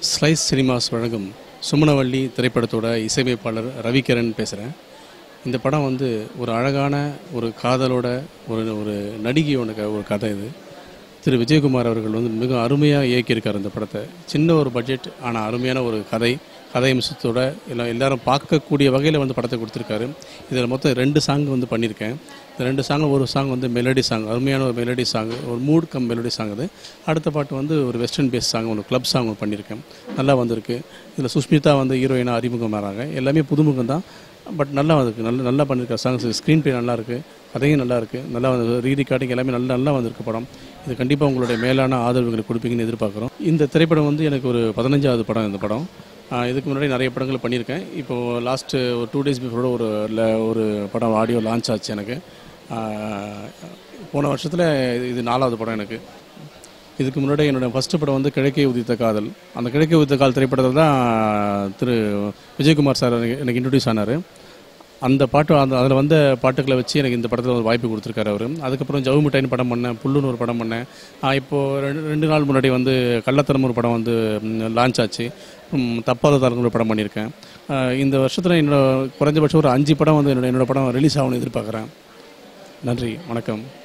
slice cinemas வழங்கும் சுமணவள்ளி திரைப்படத்தோட இசையமைப்பாளர் ரவிகிரண் பேசுகிறேன் இந்த படம் வந்து ஒரு அழகான ஒரு காதலோட ஒரு ஒரு நடிகையோட க- ஒரு கதை இது திரு விஜயகுமார் அவர்கள் வந்து மிக அருமையாக இயக்கியிருக்கார் இந்த படத்தை சின்ன ஒரு பட்ஜெட் ஆனால் அருமையான ஒரு கதை கதை அம்சத்தோட எல்லாம் எல்லாரும் பார்க்கக்கூடிய வகையில் வந்து படத்தை கொடுத்துருக்காரு இதில் மொத்தம் ரெண்டு சாங் வந்து பண்ணியிருக்கேன் இந்த ரெண்டு சாங் ஒரு சாங் வந்து மெலடி சாங் அருமையான ஒரு மெலடி சாங் ஒரு மூட் கம் மெலடி சாங் அது அடுத்த பாட்டு வந்து ஒரு வெஸ்டர்ன் பேஸ் சாங் ஒரு கிளப் சாங் ஒன்று பண்ணியிருக்கேன் நல்லா வந்திருக்கு இதில் சுஷ்மிதா வந்து ஹீரோயினாக அறிமுகமாகறாங்க எல்லாமே புதுமுகம் தான் பட் நல்லா வந்திருக்கு நல்ல நல்லா பண்ணியிருக்க சாங்ஸ் ஸ்க்ரீன் ப்ளே நல்லா இருக்கு கதையும் நல்லா இருக்கு நல்லா வந்து ரீ ரெக்கார்டிங் எல்லாமே நல்லா நல்லா வந்திருக்கு படம் இது கண்டிப்பாக உங்களுடைய மேலான ஆதரவுகளை கொடுப்பீங்கன்னு எதிர்பார்க்குறோம் இந்த திரைப்படம் வந்து எனக்கு ஒரு பதினஞ்சாவது படம் இந்த படம் ஆஹ் இதுக்கு முன்னாடி நிறைய படங்கள் பண்ணியிருக்கேன் இப்போது லாஸ்ட்டு ஒரு டூ டேஸ் பிஃபோரோட ஒரு ல- ஒரு படம் ஆடியோ லான்ச் ஆச்சு எனக்கு ஆஹ் போன வருஷத்தில் இது நாலாவது படம் எனக்கு இதுக்கு முன்னாடி என்னோட ஃபஸ்ட்டு படம் வந்து கிழக்கே உதித்த காதல் அந்த கிழக்கே உதித்த காதல் திரைப்படத்தில் தான் திரு விஜயகுமார் சார் எனக்கு எனக்கு இன்ட்ரடியூஸ் ஆனார் அந்த பாட்டு அந்த அதில் வந்த பாட்டுகளை வச்சு எனக்கு இந்த படத்தில் ஒரு வாய்ப்பு கொடுத்துருக்காரு அவர் அதுக்கப்புறம் ஜவு மிட்டாயின்னு படம் பண்ணேன் புல்லுன்னு ஒரு படம் பண்ணேன் ஆஹ் இப்போ ரெண்டு ரெண்டு நாள் முன்னாடி வந்து கள்ளத்தனம் ஒரு படம் வந்து லான்ச் ஆச்சு ம், தப்பாத தாரங்கள் ஒரு படம் பண்ணியிருக்கேன் ஆஹ் இந்த வருஷத்தில் என்னோட குறைஞ்சபட்சம் ஒரு அஞ்சு படம் வந்து என்னோட என்னோட படம் ரிலீஸ் ஆகணும்னு எதிர்பார்க்குறேன் நன்றி வணக்கம்